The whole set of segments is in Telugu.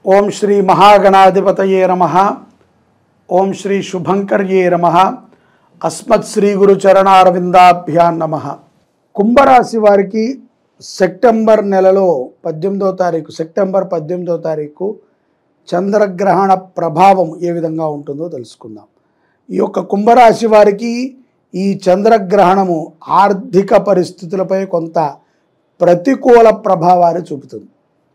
ఓం శ్రీ మహాగణాధిపతయే నమ ఓం శ్రీ శుభంకర్యే నమ అస్మత్ శ్రీ గురు చరణారవిందాభ్యాన్ నమ కుంభరాశి వారికి సెప్టెంబర్ నెలలో పద్దెనిమిదో తారీఖు సెప్టెంబర్ పద్దెనిమిదో తారీఖు చంద్రగ్రహణ ప్రభావం ఏ విధంగా ఉంటుందో తెలుసుకుందాం ఈ యొక్క కుంభరాశి వారికి ఈ చంద్రగ్రహణము ఆర్థిక పరిస్థితులపై కొంత ప్రతికూల ప్రభావాన్ని చూపుతుంది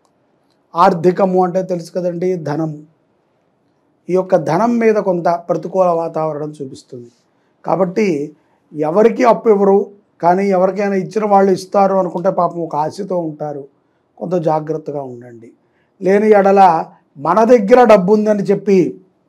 ఆర్థికము అంటే తెలుసు కదండి ధనము ఈ యొక్క ధనం మీద కొంత ప్రతికూల వాతావరణం చూపిస్తుంది కాబట్టి ఎవరికి అప్పు ఇవ్వరు కానీ ఎవరికైనా ఇచ్చిన వాళ్ళు ఇస్తారు అనుకుంటే పాపం ఒక ఆశతో ఉంటారు కొంత జాగ్రత్తగా ఉండండి లేని ఎడల మన దగ్గర డబ్బు ఉందని చెప్పి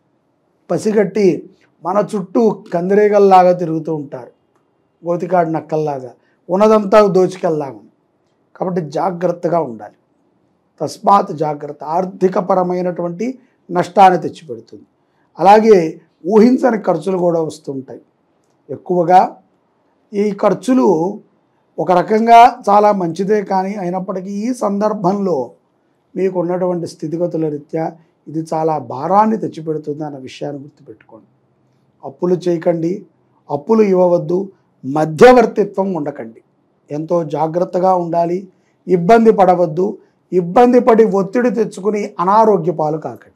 పసిగట్టి మన చుట్టూ కందిరీగల్లాగా తిరుగుతూ ఉంటారు గోతికాడు నక్కల్లాగా ఉన్నదంతా దోచుకెళ్లాము కాబట్టి జాగ్రత్తగా ఉండాలి తస్మాత్ జాగ్రత్త ఆర్థికపరమైనటువంటి నష్టాన్ని తెచ్చిపెడుతుంది అలాగే ఊహించని ఖర్చులు కూడా వస్తుంటాయి ఎక్కువగా ఈ ఖర్చులు ఒక రకంగా చాలా మంచిదే కానీ అయినప్పటికీ ఈ సందర్భంలో మీకు ఉన్నటువంటి స్థితిగతుల రీత్యా ఇది చాలా భారాన్ని తెచ్చిపెడుతుంది అన్న విషయాన్ని గుర్తుపెట్టుకోండి అప్పులు చేయకండి అప్పులు ఇవ్వవద్దు మధ్యవర్తిత్వం ఉండకండి ఎంతో జాగ్రత్తగా ఉండాలి ఇబ్బంది పడవద్దు ఇబ్బంది పడి ఒత్తిడి తెచ్చుకుని అనారోగ్య పాలు కాకండి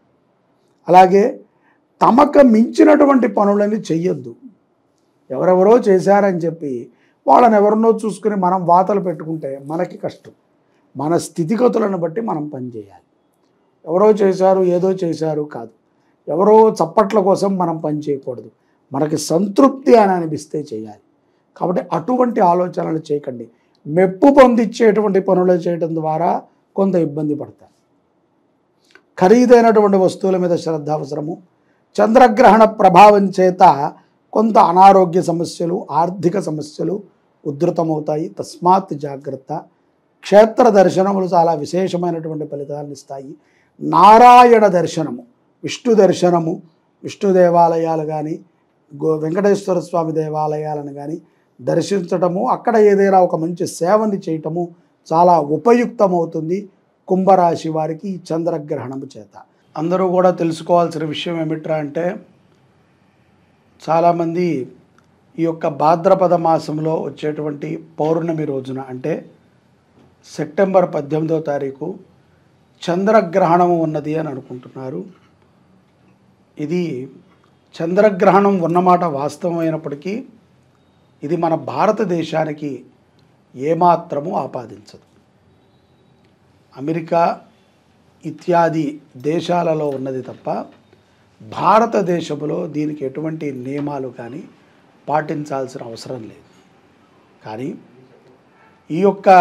అలాగే తమకు మించినటువంటి పనులని చెయ్యొద్దు ఎవరెవరో చేశారని చెప్పి వాళ్ళని ఎవరినో చూసుకుని మనం వాతలు పెట్టుకుంటే మనకి కష్టం మన స్థితిగతులను బట్టి మనం పనిచేయాలి ఎవరో చేశారు ఏదో చేశారు కాదు ఎవరో చప్పట్ల కోసం మనం పని చేయకూడదు మనకి సంతృప్తి అని అనిపిస్తే చేయాలి కాబట్టి అటువంటి ఆలోచనలు చేయకండి మెప్పు పొందించేటువంటి పనులు చేయడం ద్వారా కొంత ఇబ్బంది పడతారు ఖరీదైనటువంటి వస్తువుల మీద శ్రద్ధ అవసరము చంద్రగ్రహణ ప్రభావం చేత కొంత అనారోగ్య సమస్యలు ఆర్థిక సమస్యలు ఉధృతమవుతాయి తస్మాత్ జాగ్రత్త క్షేత్ర దర్శనములు చాలా విశేషమైనటువంటి ఫలితాలను ఇస్తాయి నారాయణ దర్శనము విష్ణు దర్శనము విష్ణు దేవాలయాలు కానీ గో వెంకటేశ్వర స్వామి దేవాలయాలను కానీ దర్శించటము అక్కడ ఏదైనా ఒక మంచి సేవని చేయటము చాలా ఉపయుక్తమవుతుంది కుంభరాశి వారికి ఈ చంద్రగ్రహణము చేత అందరూ కూడా తెలుసుకోవాల్సిన విషయం ఏమిట్రా అంటే చాలామంది ఈ యొక్క భాద్రపద మాసంలో వచ్చేటువంటి పౌర్ణమి రోజున అంటే సెప్టెంబర్ పద్దెనిమిదో తారీఖు చంద్రగ్రహణం ఉన్నది అని అనుకుంటున్నారు ఇది చంద్రగ్రహణం ఉన్నమాట వాస్తవమైనప్పటికీ ఇది మన భారతదేశానికి ఏమాత్రము ఆపాదించదు అమెరికా ఇత్యాది దేశాలలో ఉన్నది తప్ప భారతదేశంలో దీనికి ఎటువంటి నియమాలు కానీ పాటించాల్సిన అవసరం లేదు కానీ ఈ యొక్క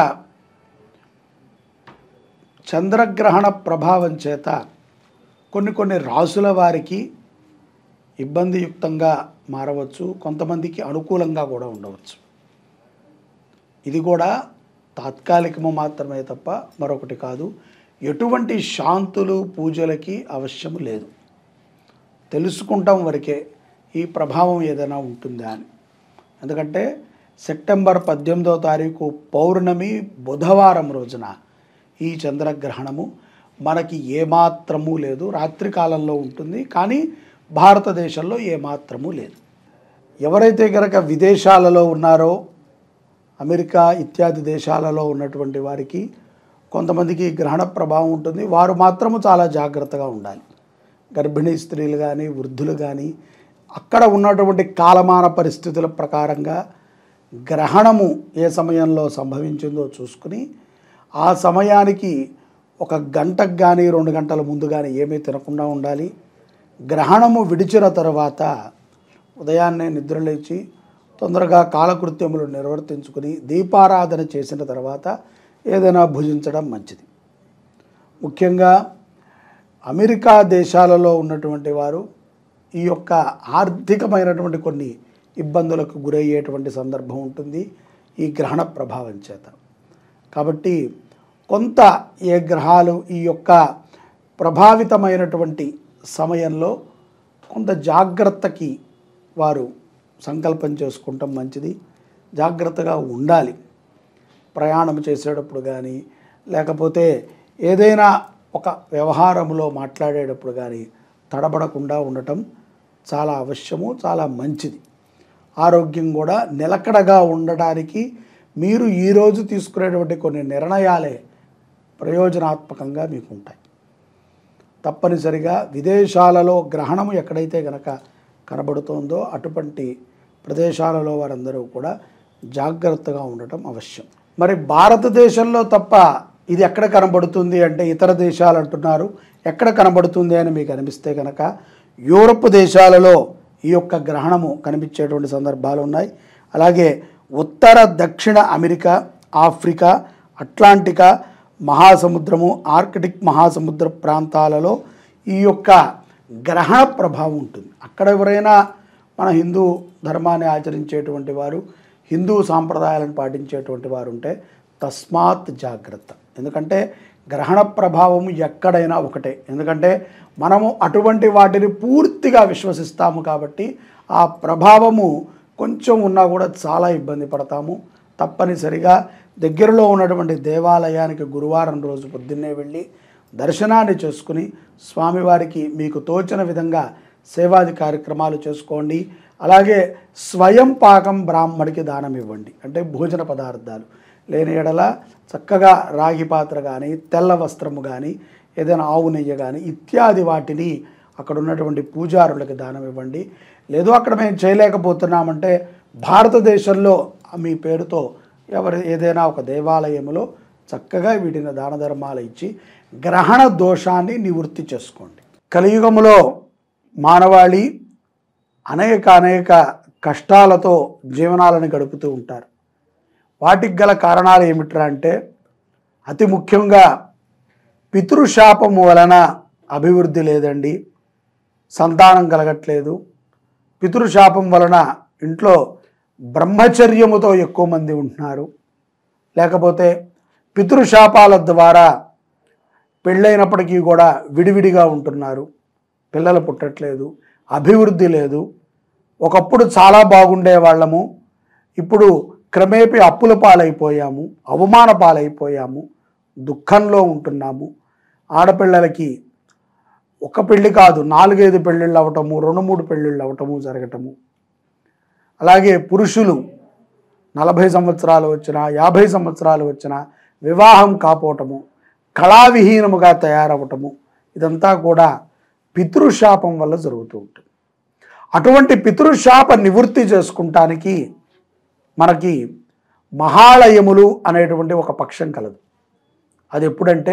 చంద్రగ్రహణ ప్రభావం చేత కొన్ని కొన్ని రాసుల వారికి ఇబ్బందియుక్తంగా మారవచ్చు కొంతమందికి అనుకూలంగా కూడా ఉండవచ్చు ఇది కూడా తాత్కాలికము మాత్రమే తప్ప మరొకటి కాదు ఎటువంటి శాంతులు పూజలకి అవశ్యం లేదు తెలుసుకుంటాం వరకే ఈ ప్రభావం ఏదైనా ఉంటుందా అని ఎందుకంటే సెప్టెంబర్ పద్దెనిమిదో తారీఖు పౌర్ణమి బుధవారం రోజున ఈ చంద్రగ్రహణము మనకి ఏమాత్రము లేదు రాత్రి కాలంలో ఉంటుంది కానీ భారతదేశంలో ఏమాత్రము లేదు ఎవరైతే కనుక విదేశాలలో ఉన్నారో అమెరికా ఇత్యాది దేశాలలో ఉన్నటువంటి వారికి కొంతమందికి గ్రహణ ప్రభావం ఉంటుంది వారు మాత్రము చాలా జాగ్రత్తగా ఉండాలి గర్భిణీ స్త్రీలు కానీ వృద్ధులు కానీ అక్కడ ఉన్నటువంటి కాలమాన పరిస్థితుల ప్రకారంగా గ్రహణము ఏ సమయంలో సంభవించిందో చూసుకుని ఆ సమయానికి ఒక గంటకు కానీ రెండు గంటల ముందు కానీ ఏమీ తినకుండా ఉండాలి గ్రహణము విడిచిన తర్వాత ఉదయాన్నే నిద్రలేచి తొందరగా కాలకృత్యములు నిర్వర్తించుకుని దీపారాధన చేసిన తర్వాత ఏదైనా భుజించడం మంచిది ముఖ్యంగా అమెరికా దేశాలలో ఉన్నటువంటి వారు ఈ యొక్క ఆర్థికమైనటువంటి కొన్ని ఇబ్బందులకు గురయ్యేటువంటి సందర్భం ఉంటుంది ఈ గ్రహణ ప్రభావం చేత కాబట్టి కొంత ఏ గ్రహాలు ఈ యొక్క ప్రభావితమైనటువంటి సమయంలో కొంత జాగ్రత్తకి వారు సంకల్పం చేసుకుంటాం మంచిది జాగ్రత్తగా ఉండాలి ప్రయాణం చేసేటప్పుడు కానీ లేకపోతే ఏదైనా ఒక వ్యవహారంలో మాట్లాడేటప్పుడు కానీ తడబడకుండా ఉండటం చాలా అవశ్యము చాలా మంచిది ఆరోగ్యం కూడా నిలకడగా ఉండడానికి మీరు ఈరోజు తీసుకునేటువంటి కొన్ని నిర్ణయాలే ప్రయోజనాత్మకంగా మీకు ఉంటాయి తప్పనిసరిగా విదేశాలలో గ్రహణము ఎక్కడైతే గనక కనబడుతోందో అటువంటి ప్రదేశాలలో వారందరూ కూడా జాగ్రత్తగా ఉండటం అవశ్యం మరి భారతదేశంలో తప్ప ఇది ఎక్కడ కనబడుతుంది అంటే ఇతర దేశాలు అంటున్నారు ఎక్కడ కనబడుతుంది అని మీకు అనిపిస్తే కనుక యూరప్ దేశాలలో ఈ యొక్క గ్రహణము కనిపించేటువంటి సందర్భాలు ఉన్నాయి అలాగే ఉత్తర దక్షిణ అమెరికా ఆఫ్రికా అట్లాంటికా మహాసముద్రము ఆర్కిటిక్ మహాసముద్ర ప్రాంతాలలో ఈ యొక్క గ్రహణ ప్రభావం ఉంటుంది అక్కడ ఎవరైనా మన హిందూ ధర్మాన్ని ఆచరించేటువంటి వారు హిందూ సాంప్రదాయాలను పాటించేటువంటి వారు ఉంటే తస్మాత్ జాగ్రత్త ఎందుకంటే గ్రహణ ప్రభావం ఎక్కడైనా ఒకటే ఎందుకంటే మనము అటువంటి వాటిని పూర్తిగా విశ్వసిస్తాము కాబట్టి ఆ ప్రభావము కొంచెం ఉన్నా కూడా చాలా ఇబ్బంది పడతాము తప్పనిసరిగా దగ్గరలో ఉన్నటువంటి దేవాలయానికి గురువారం రోజు పొద్దున్నే వెళ్ళి దర్శనాన్ని చేసుకుని స్వామివారికి మీకు తోచిన విధంగా సేవాది కార్యక్రమాలు చేసుకోండి అలాగే స్వయం పాకం బ్రాహ్మడికి దానం ఇవ్వండి అంటే భోజన పదార్థాలు లేని ఎడల చక్కగా రాగి పాత్ర కానీ తెల్ల వస్త్రము కానీ ఏదైనా ఆవు నెయ్యి కానీ ఇత్యాది వాటిని అక్కడ ఉన్నటువంటి పూజారులకు దానం ఇవ్వండి లేదు అక్కడ మేము చేయలేకపోతున్నామంటే భారతదేశంలో మీ పేరుతో ఎవరు ఏదైనా ఒక దేవాలయంలో చక్కగా వీటిని దాన ధర్మాలు ఇచ్చి గ్రహణ దోషాన్ని నివృత్తి చేసుకోండి కలియుగములో మానవాళి అనేక అనేక కష్టాలతో జీవనాలను గడుపుతూ ఉంటారు వాటికి గల కారణాలు ఏమిట్రా అంటే అతి ముఖ్యంగా పితృశాపము వలన అభివృద్ధి లేదండి సంతానం కలగట్లేదు పితృశాపం వలన ఇంట్లో బ్రహ్మచర్యముతో ఎక్కువ మంది ఉంటున్నారు లేకపోతే పితృశాపాల ద్వారా పెళ్ళైనప్పటికీ కూడా విడివిడిగా ఉంటున్నారు పిల్లలు పుట్టట్లేదు అభివృద్ధి లేదు ఒకప్పుడు చాలా బాగుండే వాళ్ళము ఇప్పుడు క్రమేపీ అప్పుల పాలైపోయాము అవమాన పాలైపోయాము దుఃఖంలో ఉంటున్నాము ఆడపిల్లలకి ఒక పెళ్ళి కాదు నాలుగైదు పెళ్ళిళ్ళు అవ్వటము రెండు మూడు పెళ్ళిళ్ళు అవ్వటము జరగటము అలాగే పురుషులు నలభై సంవత్సరాలు వచ్చినా యాభై సంవత్సరాలు వచ్చినా వివాహం కాపోవటము కళావిహీనముగా తయారవటము ఇదంతా కూడా పితృశాపం వల్ల జరుగుతూ ఉంటుంది అటువంటి పితృశాప నివృత్తి చేసుకుంటానికి మనకి మహాలయములు అనేటువంటి ఒక పక్షం కలదు అది ఎప్పుడంటే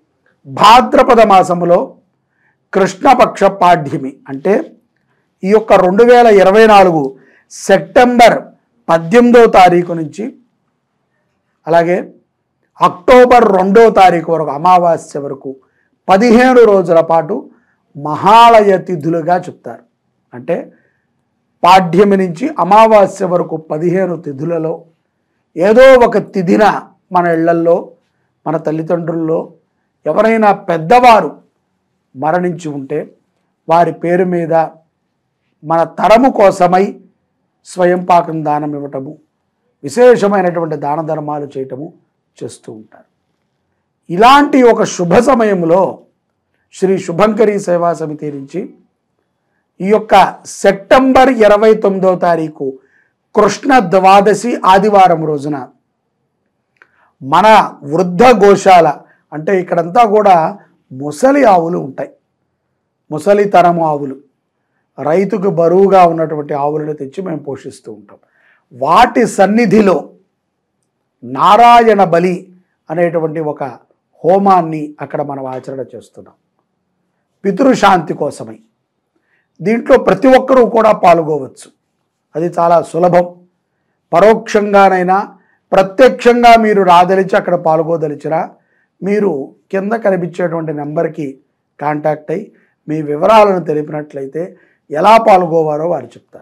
భాద్రపద మాసములో కృష్ణపక్ష పాఠ్యమి అంటే ఈ యొక్క రెండు వేల ఇరవై నాలుగు సెప్టెంబర్ పద్దెనిమిదో తారీఖు నుంచి అలాగే అక్టోబర్ రెండో తారీఖు వరకు అమావాస్య వరకు పదిహేను రోజుల పాటు మహాలయ తిథులుగా చెప్తారు అంటే పాడ్యమి నుంచి అమావాస్య వరకు పదిహేను తిథులలో ఏదో ఒక తిథిన మన ఇళ్లల్లో మన తల్లిదండ్రుల్లో ఎవరైనా పెద్దవారు మరణించి ఉంటే వారి పేరు మీద మన తరము కోసమై స్వయం పాకం దానం ఇవ్వటము విశేషమైనటువంటి దాన ధర్మాలు చేయటము చేస్తూ ఉంటారు ఇలాంటి ఒక శుభ సమయంలో శ్రీ శుభంకరి సేవా సమితి నుంచి ఈ యొక్క సెప్టెంబర్ ఇరవై తొమ్మిదో తారీఖు కృష్ణ ద్వాదశి ఆదివారం రోజున మన వృద్ధ గోశాల అంటే ఇక్కడంతా కూడా ముసలి ఆవులు ఉంటాయి ముసలి తరము ఆవులు రైతుకు బరువుగా ఉన్నటువంటి ఆవులను తెచ్చి మేము పోషిస్తూ ఉంటాం వాటి సన్నిధిలో నారాయణ బలి అనేటువంటి ఒక హోమాన్ని అక్కడ మనం ఆచరణ చేస్తున్నాం పితృశాంతి కోసమై దీంట్లో ప్రతి ఒక్కరూ కూడా పాల్గొవచ్చు అది చాలా సులభం పరోక్షంగానైనా ప్రత్యక్షంగా మీరు రాదలిచి అక్కడ పాల్గొదలిచినా మీరు కింద కనిపించేటువంటి నెంబర్కి కాంటాక్ట్ అయ్యి మీ వివరాలను తెలిపినట్లయితే ఎలా పాల్గొవారో వారు చెప్తారు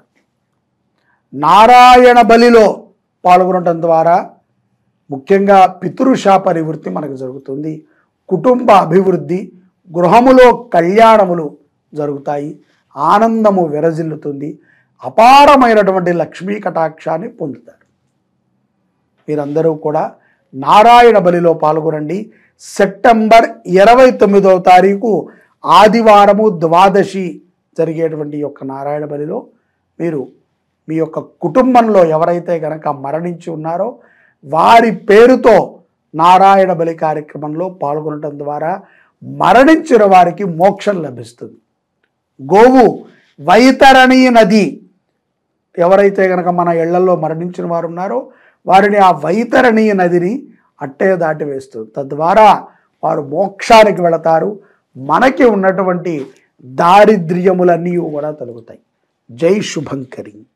నారాయణ బలిలో పాల్గొనటం ద్వారా ముఖ్యంగా పితృశాప నివృత్తి మనకు జరుగుతుంది కుటుంబ అభివృద్ధి గృహములో కళ్యాణములు జరుగుతాయి ఆనందము విరజిల్లుతుంది అపారమైనటువంటి లక్ష్మీ కటాక్షాన్ని పొందుతారు మీరందరూ కూడా నారాయణ బలిలో పాల్గొనండి సెప్టెంబర్ ఇరవై తొమ్మిదవ తారీఖు ఆదివారము ద్వాదశి జరిగేటువంటి ఈ యొక్క నారాయణ బలిలో మీరు మీ యొక్క కుటుంబంలో ఎవరైతే గనక మరణించి ఉన్నారో వారి పేరుతో నారాయణ బలి కార్యక్రమంలో పాల్గొనడం ద్వారా మరణించిన వారికి మోక్షం లభిస్తుంది గోవు వైతరణి నది ఎవరైతే గనక మన ఇళ్లలో మరణించిన వారు ఉన్నారో వారిని ఆ వైతరణీయ నదిని అట్టే దాటి వేస్తుంది తద్వారా వారు మోక్షానికి వెళతారు మనకి ఉన్నటువంటి దారిద్ర్యములన్నీ కూడా తొలగుతాయి జై శుభంకరి